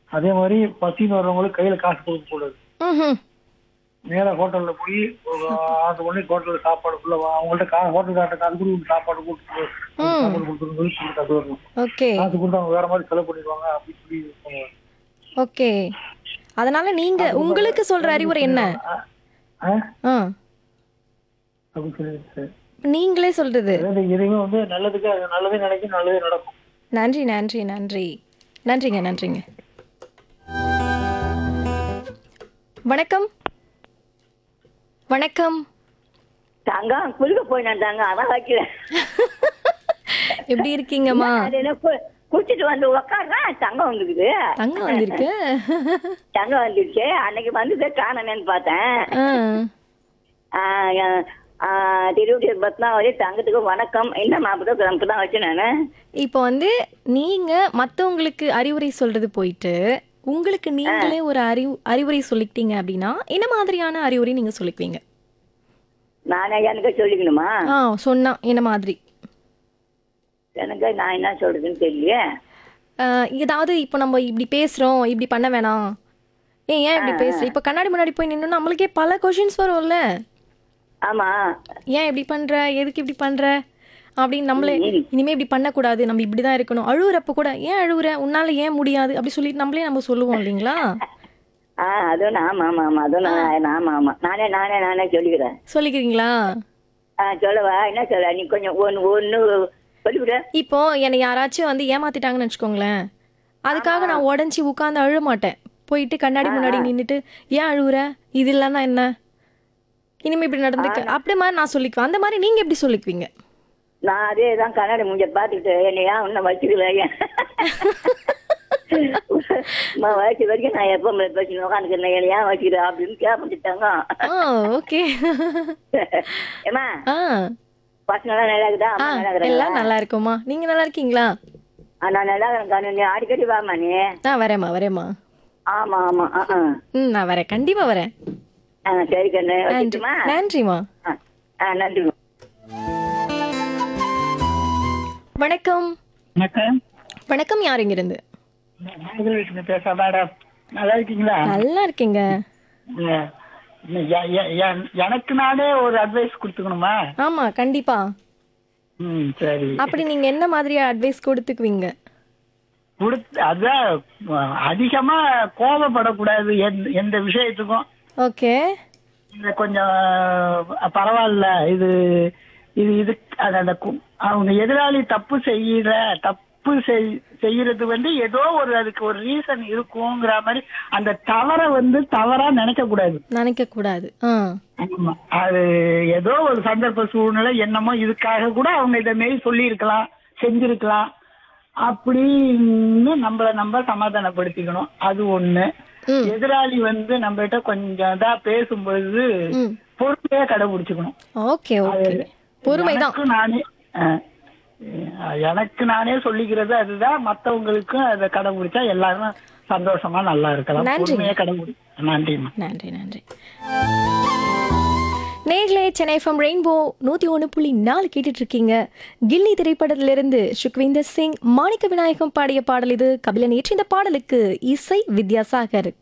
அதே மாதிரி பசின்னு வர்றவங்களுக்கு கையில காசு கொடுக்க கூடாது ம் நேரா ஹோட்டல்ல போய் ஒரு ஆறு மணிக்கு ஹோட்டல்ல சாப்பாடு ஃபுல்லா அவங்கள்ட்ட கா ஹோட்டல்கார்ட்ட காசு கொடுத்து சாப்பாடு கொடுத்து சாப்பாடு கொடுத்துருன்னு சொல்லி சொல்லிட்டு அது வரணும் ஓகே காசு கொடுத்து அவங்க வேற மாதிரி செலவு பண்ணிடுவாங்க அப்படி சொல்லி பண்ணுவாங்க. ஓகே அதனால நீங்க உங்களுக்கு சொல்ற அறிவுரை என்ன ஆ? ஆ அப்படி சொல்லிட்டு நீங்களே சொல்றது அதாவது எதையுமே வந்து நல்லதுக்கு அது நல்லதே நினைக்கும் நல்லதே நடக்கும் நன்றி நன்றி நன்றி நன்றிங்க நன்றிங்க வணக்கம் வணக்கம் தங்கம் குளிக்க போயினேன் தங்கம் அதான் வைக்கிறேன் எப்படி இருக்கீங்கம்மா அது என்ன கு- குளிச்சிட்டு வந்து உக்காடுறேன் தங்கம் வந்துருக்குது தங்கம் வந்திருக்கு தங்கம் வந்துருச்சு அன்னைக்கு வந்தது காணமேன்னு பார்த்தேன் ஆ, திருவட்டி பத்மாவதி தங்கத்துக்கு வணக்கம் என்ன மாப்பிட்ட கிளம்பு தான் வச்சேன் நானு இப்போ வந்து நீங்க மத்தவங்களுக்கு அறிவுரை சொல்றது போயிட்டு உங்களுக்கு நீங்களே ஒரு அறிவு அறிவுரை சொல்லிக்கிட்டீங்க அப்படின்னா என்ன மாதிரியான அறிவுரை நீங்க சொல்லிக்குவீங்க நானே எனக்கு சொல்லிக்கணுமா ஆ சொன்னா என்ன மாதிரி எனக்கு நான் என்ன சொல்றதுன்னு தெரியல ஆ, ஏதாவது இப்போ நம்ம இப்படி பேசுறோம் இப்படி பண்ண வேணாம் ஏன் ஏன் இப்படி பேசுற இப்போ கண்ணாடி முன்னாடி போய் நின்னு நம்மளுக்கே பல கொஷின்ஸ் வரும்ல ஆமா ஏன் இப்படி பண்ற எதுக்கு இப்படி பண்ற அப்படின்னு நம்மளே இனிமே இப்படி பண்ணக்கூடாது நம்ம இப்படிதான் இருக்கணும் அழுவுறப்ப கூட ஏன் அழுவுற உன்னால ஏன் முடியாது அப்படி சொல்லிட்டு நம்மளே நம்ம சொல்லுவோம் இல்லைங்களா ஆ அதுவும் நான் ஆமா ஆமா ஆமா அதுவும் நான் ஆமா ஆமா நானே நானே நானே சொல்லிக்கிறேன் சொல்லிக்கிறீங்களா ஆ சொல்லவா என்ன சொல்ல நீ கொஞ்சம் ஒன்று ஒன்று சொல்லிவிட இப்போ என்னை யாராச்சும் வந்து ஏமாத்திட்டாங்கன்னு வச்சுக்கோங்களேன் அதுக்காக நான் உடஞ்சி உட்காந்து அழுக மாட்டேன் போயிட்டு கண்ணாடி முன்னாடி நின்னுட்டு ஏன் அழுவுற இது இல்லைன்னா என்ன இனிமே இப்படி நடந்துக்க அப்படி மாதிரி நான் சொல்லிக்குவேன் அந்த மாதிரி நீங்க எப்படி சொல்லிக்குவீங்க நான் அதே தான் கண்ணாடி மூஞ்ச பார்த்துக்கிட்டு என்னையா இன்னும் வச்சுக்கல வயசு வரைக்கும் நான் எப்போ பேசி உட்காந்துக்கிறேன் என்னையா வச்சுக்கிறேன் அப்படின்னு கேட்பட்டுட்டாங்க ஆ ஓகே ஏமா ஆ பசங்களாம் நல்லா இருக்குதா ஆ அம்மா நல்லா இருக்கிறாங்க எல்லாம் நல்லா இருக்குமா நீங்க நல்லா இருக்கீங்களா நான் நல்லா இருக்கிறேன் நீ அடிக்கடி வாமா நீ நான் வரேம்மா வரேம்மா ஆமா ஆமா ஆ ஆ. ம் நான் வரேன் கண்டிப்பா வரேன் ஆ சரி கண்ணு நன்றி வச்சுட்டுமா நன்றிம்மா ஆ ஆ நன்றி வணக்கம் வணக்கம் வணக்கம் யார் இங்க இருந்து நாகலட்சுமி பேச மேடம் நல்லா இருக்கீங்களா நல்லா இருக்கீங்க எ- எ- எ- எ- எனக்கு நானே ஒரு அட்வைஸ் கொடுத்துக்கணுமா ஆமா கண்டிப்பா ம் சரி அப்படி நீங்க என்ன மாதிரி அட்வைஸ் கொடுத்துக்குவீங்க கொடுத்து அதான் அஹ், அதிகமா கோபப்படக்கூடாது எந்த- எந்த விஷயத்துக்கும் ஓகே இது கொஞ்சம் அஹ், பரவாயில்ல இது இது இது அது அந்த கு- அவங்க எதிராளி தப்பு செய்யற தப்பு செய்- செய்யறது வந்து ஏதோ ஒரு அதுக்கு ஒரு ரீசன் இருக்குங்கிற மாதிரி அந்த தவறை வந்து தவறா நினைக்க கூடாது நினைக்க கூடாது ஆ ஆமா அது ஏதோ ஒரு சந்தர்ப்ப சூழ்நிலை என்னமோ இதுக்காக கூட அவங்க இதை மாரி சொல்லியிருக்கலாம் செஞ்சிருக்கலாம் அப்படின்னு நம்மள நம்ம சமாதானப்படுத்திக்கணும் அது ஒண்ணு ம். எதிராளி வந்து நம்ம கிட்ட கொஞ்சம் இதா பேசும்பொழுது ம் பொறுமையா கடைபிடிச்சுக்கணும் ஓகே ஓகே பொறுமைதான் எனக்கு நானே அஹ், அஹ், எனக்கு நானே சொல்லிக்கிறது அதுதான் மத்தவங்களுக்கும் அதை கடைபிடிச்சா எல்லாரும் சந்தோஷமா நல்லா இருக்கலாம் நன்றிங்க. பொறுமையா கடைபிடி நன்றிம்மா நன்றி நன்றி நேர்களே சென்னை எஃப்எம் ரெயின்போ நூத்தி ஒன்று புள்ளி நாலு கேட்டுட்டு இருக்கீங்க கில்லி திரைப்படத்திலிருந்து சுக்விந்தர் சிங் மாணிக்க விநாயகம் பாடிய பாடல் இது கபிலன் ஏற்றி இந்த பாடலுக்கு இசை வித்யாசாகர்